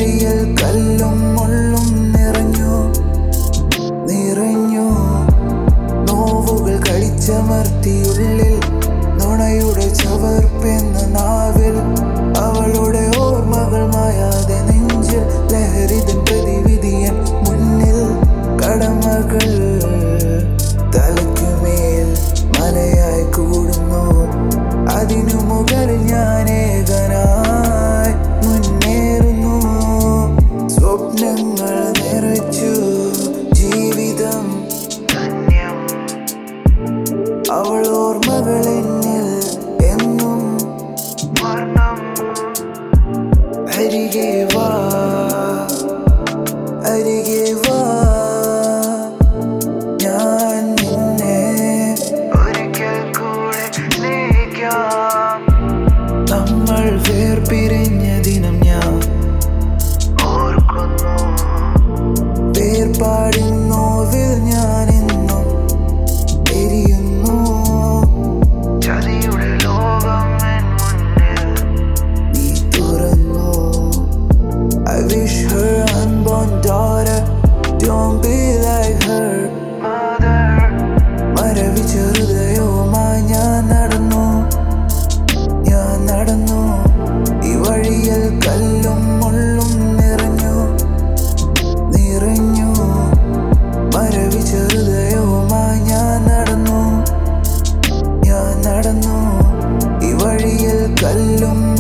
വഴിയിൽ കല്ലും മുള്ളും നിറഞ്ഞു നിറഞ്ഞു നോവുകൾ കടിച്ചമർത്തിയുള്ളിൽ നുണയുടെ ചവർപ്പെന്ന നാവിൽ അവളുടെ ഓർമ്മകൾ മായാതെ നെഞ്ചിൽ ലഹരിതൻ പ്രതിവിധിയൻ മുന്നിൽ കടമകൾ തലയ്ക്കുമേൽ മലയായി കൂടുന്നു അതിനു മുകളിൽ ഞാൻ ഏകനായി മുന്നേറുന്നു സ്വപ്നങ്ങൾ നിറച്ചു ജീവിതം ധന്യം അവൾ ഓർമ്മകൾ എന്നിൽ എന്നും വർണ്ണം അരികെ വാ അരികെ വാ ഞാൻ നിന്നെ ഒരിക്കൽ കൂടെ സ്നേഹിക്കാം നമ്മൾ വേർപിരിഞ്ഞ ദിനം ഞാൻ ഓർക്കുന്നു വേർപാടിൻ നോവിൽ ഞാൻ എന്നും എരിയുന്നു ചതിയുടെ ലോകം എൻ മുന്നിൽ നീ തുറന്നു I wish her unborn daughter don't be like her mother മരവിച്ച ഹൃദയവുമായി ഞാൻ നടന്നു ഞാൻ നടന്നു ഈ വഴിയിൽ കല്ലും മുള്ളും നിറഞ്ഞു നിറഞ്ഞു മരവിച്ച ഹൃദയവുമായി ഞാൻ നടന്നു ഞാൻ നടന്നു ഈ വഴിയിൽ കല്ലും